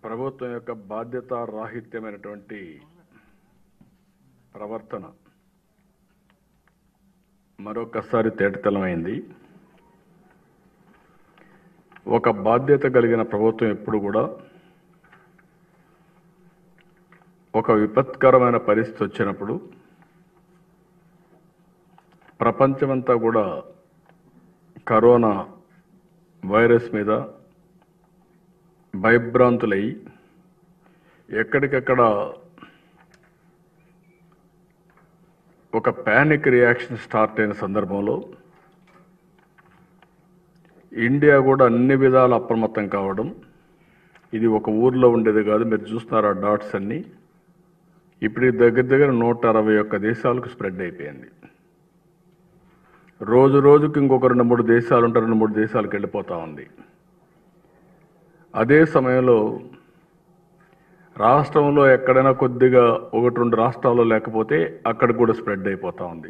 ప్రభుత్వం యొక్క బాధ్యత రాహిత్యమైనటువంటి ప్రవర్తన మరొకసారి తేటతెల్లమైంది ఒక బాధ్యత కలిగిన ప్రభుత్వం ఎప్పుడు కూడా ఒక విపత్కరమైన పరిస్థితి వచ్చినప్పుడు ప్రపంచమంతా కూడా కరోనా వైరస్ మీద భయభ్రాంతులై ఎక్కడికక్కడ ఒక ప్యానిక్ రియాక్షన్ స్టార్ట్ అయిన సందర్భంలో ఇండియా కూడా అన్ని విధాలు అప్రమత్తం కావడం ఇది ఒక ఊర్లో ఉండేది కాదు మీరు చూస్తున్నారు ఆ డాట్స్ అన్ని ఇప్పుడు ఇది దగ్గర దగ్గర నూట అరవై ఒక్క దేశాలకు స్ప్రెడ్ అయిపోయింది రోజు రోజుకి ఇంకొక రెండు మూడు దేశాలు ఉంటే రెండు మూడు దేశాలకు వెళ్ళిపోతా ఉంది అదే సమయంలో రాష్ట్రంలో ఎక్కడైనా కొద్దిగా ఒకటి రెండు రాష్ట్రాల్లో లేకపోతే అక్కడ కూడా స్ప్రెడ్ అయిపోతా ఉంది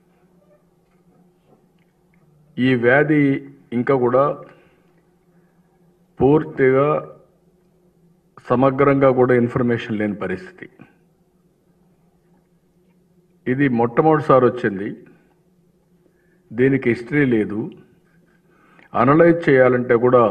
ఈ వ్యాధి ఇంకా కూడా పూర్తిగా సమగ్రంగా కూడా ఇన్ఫర్మేషన్ లేని పరిస్థితి ఇది మొట్టమొదటిసారి వచ్చింది దీనికి హిస్టరీ లేదు అనలైజ్ చేయాలంటే కూడా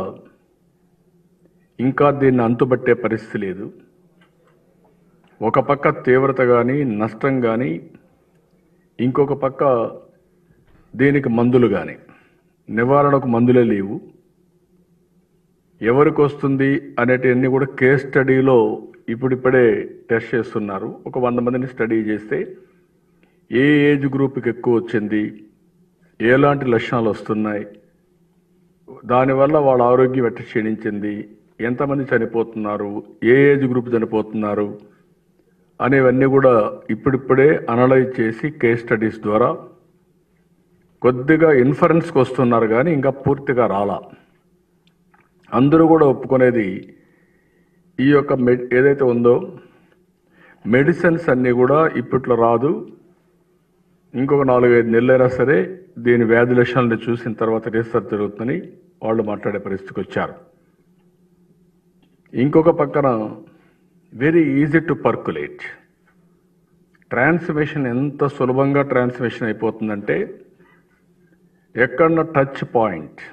ఇంకా దీన్ని అంతుబట్టే పరిస్థితి లేదు ఒక పక్క తీవ్రత కానీ నష్టం కానీ ఇంకొక పక్క దీనికి మందులు కానీ నివారణకు మందులే లేవు ఎవరికి వస్తుంది అనేటివన్నీ కూడా కేస్ స్టడీలో ఇప్పుడిప్పుడే టెస్ట్ చేస్తున్నారు ఒక వంద మందిని స్టడీ చేస్తే ఏ ఏజ్ గ్రూప్కి ఎక్కువ వచ్చింది ఎలాంటి లక్షణాలు వస్తున్నాయి దానివల్ల వాళ్ళ ఆరోగ్యం ఎట్ట క్షీణించింది ఎంతమంది చనిపోతున్నారు ఏ ఏజ్ గ్రూప్ చనిపోతున్నారు అనేవన్నీ కూడా ఇప్పుడిప్పుడే అనలైజ్ చేసి కేస్ స్టడీస్ ద్వారా కొద్దిగా ఇన్ఫరెన్స్కి వస్తున్నారు కానీ ఇంకా పూర్తిగా రాలా అందరూ కూడా ఒప్పుకునేది ఈ యొక్క మె ఏదైతే ఉందో మెడిసిన్స్ అన్నీ కూడా ఇప్పట్లో రాదు ఇంకొక నాలుగైదు నెలలైనా సరే దీని వ్యాధి లక్షణాలను చూసిన తర్వాత రీసెర్చ్ జరుగుతుందని వాళ్ళు మాట్లాడే పరిస్థితికి వచ్చారు ఇంకొక పక్కన very easy to percolate transmission ఎంత సులభంగా ట్రాన్స్మిషన్ అయిపోతుందంటే ఎక్కడన్నా టచ్ పాయింట్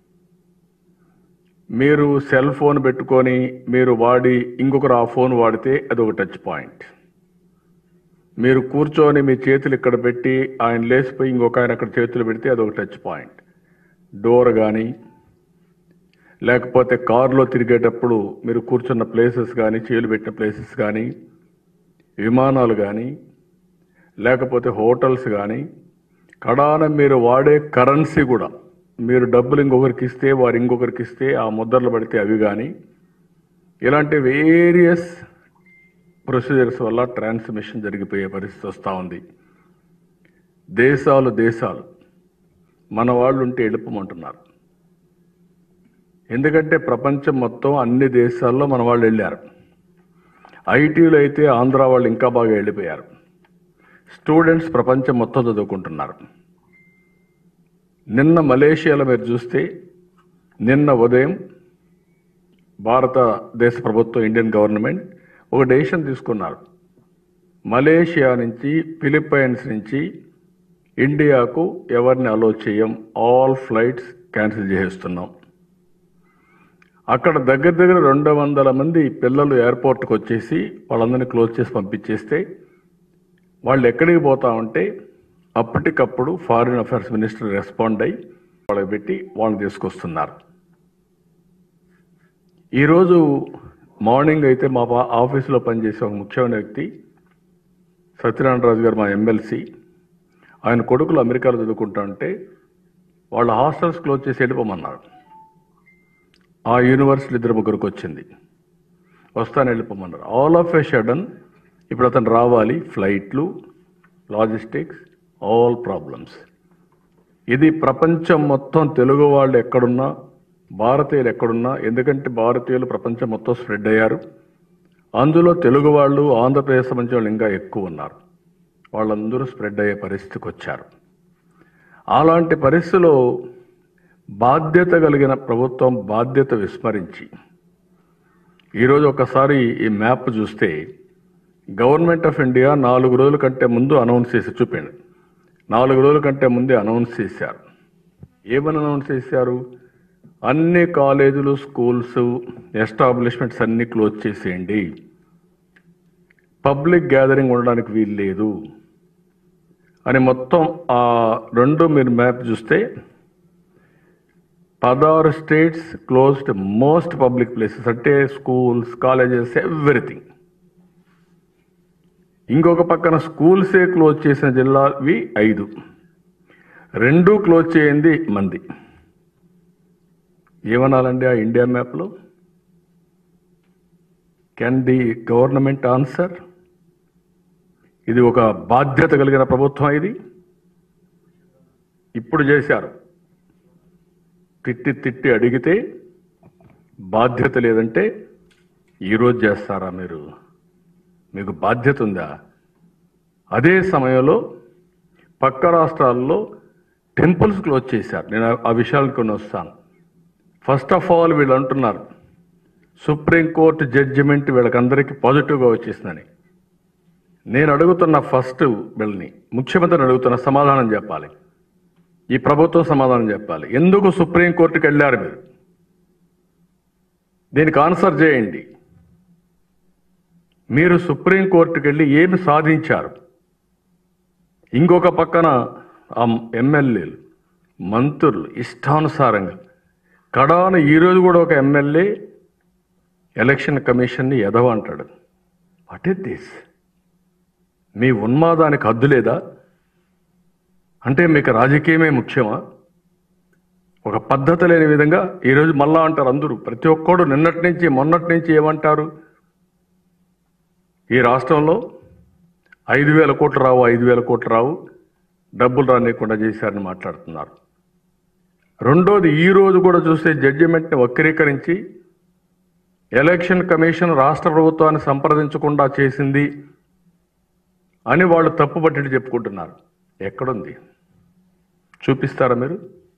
మీరు సెల్ ఫోన్ పెట్టుకొని మీరు వాడి ఇంకొకరు ఆ ఫోన్ వాడితే అది ఒక టచ్ పాయింట్ మీరు కూర్చొని మీ చేతులు ఇక్కడ పెట్టి ఆయన లేచిపోయి ఇంకొక ఆయన అక్కడ చేతులు పెడితే అదొక టచ్ పాయింట్ డోర్ కానీ లేకపోతే కారులో తిరిగేటప్పుడు మీరు కూర్చున్న ప్లేసెస్ కానీ చేలు పెట్టిన ప్లేసెస్ కానీ విమానాలు కానీ లేకపోతే హోటల్స్ కానీ కడాన మీరు వాడే కరెన్సీ కూడా మీరు డబ్బులు ఇంకొకరికి ఇస్తే వారు ఇంకొకరికి ఇస్తే ఆ ముద్రలు పడితే అవి కానీ ఇలాంటి వేరియస్ ప్రొసీజర్స్ వల్ల ట్రాన్స్మిషన్ జరిగిపోయే పరిస్థితి వస్తూ ఉంది దేశాలు దేశాలు మన వాళ్ళు ఉంటే వెళ్ళిపోమంటున్నారు ఎందుకంటే ప్రపంచం మొత్తం అన్ని దేశాల్లో మన వాళ్ళు వెళ్ళారు ఐటీలో అయితే ఆంధ్ర వాళ్ళు ఇంకా బాగా వెళ్ళిపోయారు స్టూడెంట్స్ ప్రపంచం మొత్తం చదువుకుంటున్నారు నిన్న మలేషియాలో మీరు చూస్తే నిన్న ఉదయం భారతదేశ ప్రభుత్వం ఇండియన్ గవర్నమెంట్ ఒక డెసిషన్ తీసుకున్నారు మలేషియా నుంచి ఫిలిప్పైన్స్ నుంచి ఇండియాకు ఎవరిని అలో చేయం ఆల్ ఫ్లైట్స్ క్యాన్సిల్ చేసేస్తున్నాం అక్కడ దగ్గర దగ్గర రెండు వందల మంది పిల్లలు ఎయిర్పోర్ట్కి వచ్చేసి వాళ్ళందరినీ క్లోజ్ చేసి పంపించేస్తే వాళ్ళు ఎక్కడికి పోతా ఉంటే అప్పటికప్పుడు ఫారిన్ అఫైర్స్ మినిస్టర్ రెస్పాండ్ అయ్యి వాళ్ళకి పెట్టి వాళ్ళని తీసుకొస్తున్నారు ఈరోజు మార్నింగ్ అయితే మా పా- ఆఫీసులో పనిచేసే ఒక ముఖ్యమైన వ్యక్తి సత్యనారాయణరాజు గారు మా ఎమ్మెల్సీ ఆయన కొడుకులు అమెరికాలో చదువుకుంటా ఉంటే వాళ్ళ హాస్టల్స్ క్లోజ్ చేసి వెళ్ళిపోమన్నారు ఆ యూనివర్సిటీ ఇద్దరు ముగ్గురికి వచ్చింది వస్తాను వెళ్ళిపోమన్నారు ఆల్ ఆఫ్ ఎ షడన్ ఇప్పుడు అతను రావాలి ఫ్లైట్లు లాజిస్టిక్స్ ఆల్ ప్రాబ్లమ్స్ ఇది ప్రపంచం మొత్తం తెలుగు వాళ్ళు ఎక్కడున్నా భారతీయులు ఎక్కడున్నా ఎందుకంటే భారతీయులు ప్రపంచం మొత్తం స్ప్రెడ్ అయ్యారు అందులో తెలుగు వాళ్ళు ఆంధ్రప్రదేశ్ సంబంధించిన వాళ్ళు ఇంకా ఎక్కువ ఉన్నారు వాళ్ళందరూ స్ప్రెడ్ అయ్యే పరిస్థితికి వచ్చారు అలాంటి పరిస్థితిలో బాధ్యత కలిగిన ప్రభుత్వం బాధ్యత విస్మరించి ఈరోజు ఒకసారి ఈ మ్యాప్ చూస్తే గవర్నమెంట్ ఆఫ్ ఇండియా నాలుగు రోజుల కంటే ముందు అనౌన్స్ చేసి చూపండి నాలుగు రోజుల కంటే ముందే అనౌన్స్ చేశారు ఏమని అనౌన్స్ చేశారు అన్ని కాలేజీలు స్కూల్స్ ఎస్టాబ్లిష్మెంట్స్ అన్ని క్లోజ్ చేసేయండి పబ్లిక్ గ్యాదరింగ్ ఉండడానికి వీలు లేదు అని మొత్తం ఆ రెండు మీరు మ్యాప్ చూస్తే పదహారు states closed most public places అంటే స్కూల్స్ కాలేజెస్ ఎవ్రీథింగ్ ఇంకొక పక్కన స్కూల్సే క్లోజ్ చేసిన జిల్లావి ఐదు రెండు క్లోజ్ చేయింది మంది ఏమనాలండి ఆ ఇండియా మ్యాప్లో కెన్ ది గవర్నమెంట్ ఆన్సర్ ఇది ఒక బాధ్యత కలిగిన ప్రభుత్వం ఇది ఇప్పుడు చేశారు తిట్టి తిట్టి అడిగితే బాధ్యత లేదంటే ఈరోజు చేస్తారా మీరు మీకు బాధ్యత ఉందా అదే సమయంలో పక్క రాష్ట్రాల్లో టెంపుల్స్ క్లోజ్ చేశారు నేను ఆ- ఆ విషయాలకు కొన్ని వస్తాను ఫస్ట్ ఆఫ్ ఆల్ వీళ్ళు అంటున్నారు సుప్రీంకోర్టు జడ్జిమెంట్ వీళ్ళకందరికీ పాజిటివ్గా వచ్చేసిందని నేను అడుగుతున్న ఫస్ట్ వీళ్ళని ముఖ్యమంత్రిని అడుగుతున్న సమాధానం చెప్పాలి ఈ ప్రభుత్వం సమాధానం చెప్పాలి ఎందుకు సుప్రీంకోర్టుకి వెళ్ళారు మీరు దీనికి ఆన్సర్ చేయండి మీరు సుప్రీంకోర్టుకి వెళ్ళి ఏమి సాధించారు ఇంకొక పక్కన ఆ ఎమ్మెల్యేలు మంత్రులు ఇష్టానుసారంగా కడాన ఈరోజు కూడా ఒక ఎమ్మెల్యే ఎలక్షన్ కమిషన్ని ఎదవ అంటాడు వాట్ ఇస్ దిస్ మీ ఉన్మాదానికి హద్దు లేదా అంటే మీకు రాజకీయమే ముఖ్యమా ఒక పద్ధతి లేని విధంగా ఈరోజు మళ్ళా అంటారు అందరూ ప్రతి ఒక్కడు నిన్నటి నుంచి మొన్నటి నుంచి ఏమంటారు ఈ రాష్ట్రంలో ఐదు వేల కోట్లు రావు ఐదు వేల కోట్లు రావు డబ్బులు రానియకుండా చేశారని మాట్లాడుతున్నారు రెండోది ఈ రోజు కూడా చూస్తే జడ్జిమెంట్ని వక్రీకరించి ఎలక్షన్ కమిషన్ రాష్ట్ర ప్రభుత్వాన్ని సంప్రదించకుండా చేసింది అని వాళ్ళు తప్పుపట్టి చెప్పుకుంటున్నారు ఎక్కడుంది చూపిస్తారా మీరు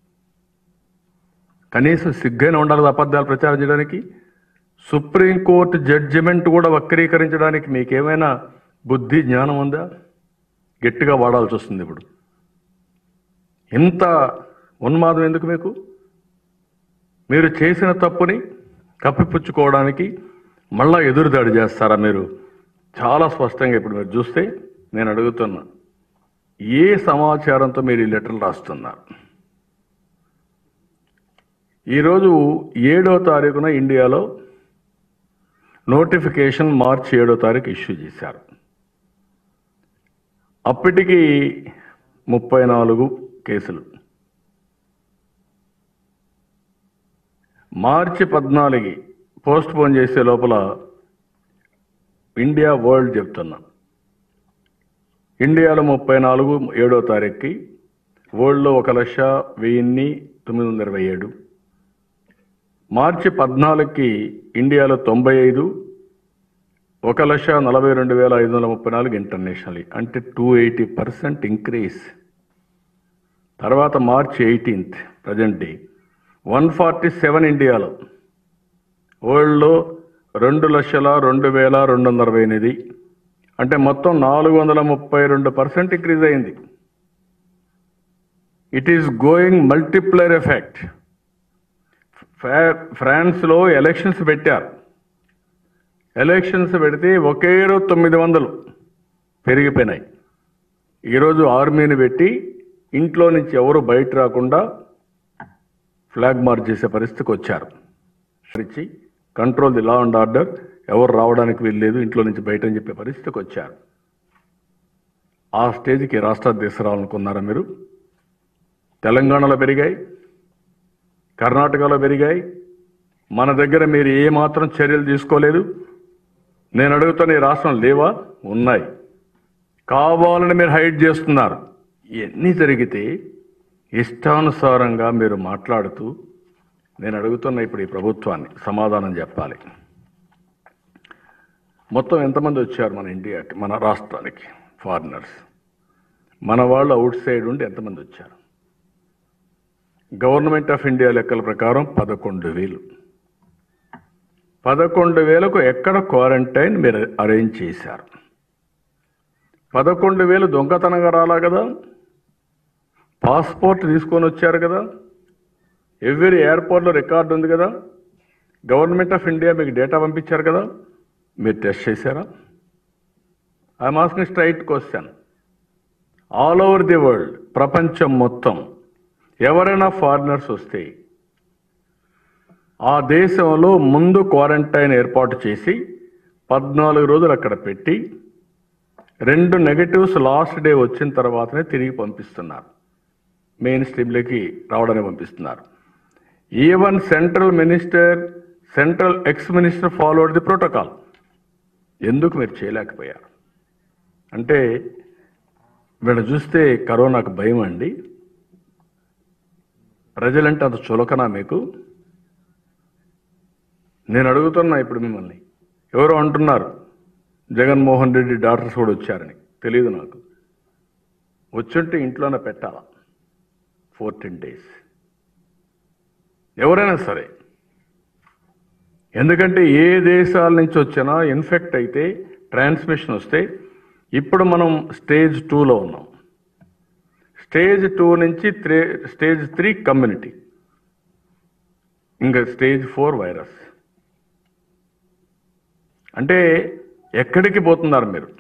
కనీసం సిగ్గైనా ఉండాలి అబద్ధాలు ప్రచారం చేయడానికి సుప్రీంకోర్టు జడ్జిమెంట్ కూడా వక్రీకరించడానికి మీకేమైనా బుద్ధి జ్ఞానం ఉందా గట్టిగా వాడాల్సి వస్తుంది ఇప్పుడు ఇంత ఉన్మాదం ఎందుకు మీకు మీరు చేసిన తప్పుని కప్పిపుచ్చుకోవడానికి మళ్ళా ఎదురుదాడి చేస్తారా మీరు చాలా స్పష్టంగా ఇప్పుడు మీరు చూస్తే నేను అడుగుతున్నా ఏ సమాచారంతో మీరు ఈ లెటర్లు రాస్తున్నారు ఈరోజు ఏడో తారీఖున ఇండియాలో నోటిఫికేషన్ మార్చి ఏడో తారీఖు ఇష్యూ చేశారు అప్పటికి ముప్పై నాలుగు కేసులు మార్చి పద్నాలుగు పోస్ట్ పోన్ చేసే లోపల ఇండియా వరల్డ్ చెప్తున్నా ఇండియాలో ముప్పై నాలుగు ఏడో తారీఖుకి వరల్డ్లో ఒక లక్ష వెయ్యిన్ని తొమ్మిది వందల ఇరవై ఏడు మార్చి పద్నాలుగుకి ఇండియాలో తొంభై ఐదు ఒక లక్ష నలభై రెండు వేల ఐదు వందల ముప్పై నాలుగు ఇంటర్నేషనల్ అంటే టూ ఎయిటీ పర్సెంట్ ఇంక్రీజ్ తర్వాత March eighteenth present day one forty seven ఇండియాలో వరల్డ్లో రెండు లక్షల రెండు వేల రెండు వందల అరవై ఎనిమిది అంటే మొత్తం నాలుగు వందల ముప్పై రెండు పర్సెంట్ ఇంక్రీజ్ అయింది it is going multiplier effect ఫ్రాన్స్లో ఎలక్షన్స్ పెట్టారు ఎలక్షన్స్ పెడితే ఒకే రోజు తొమ్మిది వందలు పెరిగిపోయినాయి ఈరోజు ఆర్మీని పెట్టి ఇంట్లో నుంచి ఎవరు బయట రాకుండా ఫ్లాగ్ మార్చ్ చేసే పరిస్థితికి వచ్చారు ఇచ్చి control the law and order ఎవరు రావడానికి వీల్లేదు ఇంట్లో నుంచి బయట అని చెప్పే పరిస్థితికి వచ్చారు ఆ స్టేజ్కి రాష్ట్రాలు తీసుకురావాలనుకున్నారా మీరు తెలంగాణలో పెరిగాయి కర్ణాటకలో పెరిగాయి మన దగ్గర మీరు ఏ మాత్రం చర్యలు తీసుకోలేదు నేను అడుగుతున్న ఈ రాష్ట్రం లేవా ఉన్నాయి కావాలని మీరు హైడ్ చేస్తున్నారు ఇవన్నీ జరిగితే ఇష్టానుసారంగా మీరు మాట్లాడుతూ నేను అడుగుతున్న ఇప్పుడు ఈ ప్రభుత్వాన్ని సమాధానం చెప్పాలి మొత్తం ఎంతమంది వచ్చారు మన ఇండియాకి మన రాష్ట్రానికి ఫారినర్స్ మన వాళ్ళు అవుట్ సైడ్ ఉండి ఎంతమంది వచ్చారు గవర్నమెంట్ ఆఫ్ ఇండియా లెక్కల ప్రకారం పదకొండు వేలు పదకొండు వేలకు ఎక్కడ క్వారంటైన్ మీరు అరేంజ్ చేశారు పదకొండు వేలు దొంగతనంగా రాలా కదా పాస్పోర్ట్ తీసుకొని వచ్చారు కదా ఎవ్రీ ఎయిర్పోర్ట్లో రికార్డు ఉంది కదా గవర్నమెంట్ ఆఫ్ ఇండియా మీకు డేటా పంపించారు కదా మీరు టెస్ట్ చేశారా I'm asking straight question all over the world ప్రపంచం మొత్తం ఎవరైనా ఫారినర్స్ వస్తే ఆ దేశంలో ముందు క్వారంటైన్ ఏర్పాటు చేసి పద్నాలుగు రోజులు అక్కడ పెట్టి రెండు నెగటివ్స్ లాస్ట్ డే వచ్చిన తర్వాతనే తిరిగి పంపిస్తున్నారు మెయిన్ స్ట్రీమ్లోకి రావడానికి పంపిస్తున్నారు even central minister central ex minister followed the protocol ఎందుకు మీరు చేయలేకపోయారు అంటే వీళ్ళ చూస్తే కరోనాకు భయం అండి ప్రజలంటే అంత చులకనా మీకు నేను అడుగుతున్నా ఇప్పుడు మిమ్మల్ని ఎవరో అంటున్నారు జగన్మోహన్ రెడ్డి డాక్టర్స్ కూడా వచ్చారని తెలియదు నాకు వచ్చుంటే ఇంట్లోనే పెట్టాలా ఫోర్టీన్ డేస్ ఎవరైనా సరే ఎందుకంటే ఏ దేశాల నుంచి వచ్చినా ఇన్ఫెక్ట్ అయితే ట్రాన్స్మిషన్ వస్తే ఇప్పుడు మనం స్టేజ్ టూలో ఉన్నాం స్టేజ్ టూ నుంచి త్రీ స్టేజ్ త్రీ కమ్యూనిటీ ఇంకా స్టేజ్ ఫోర్ వైరస్ అంటే ఎక్కడికి పోతున్నారు మీరు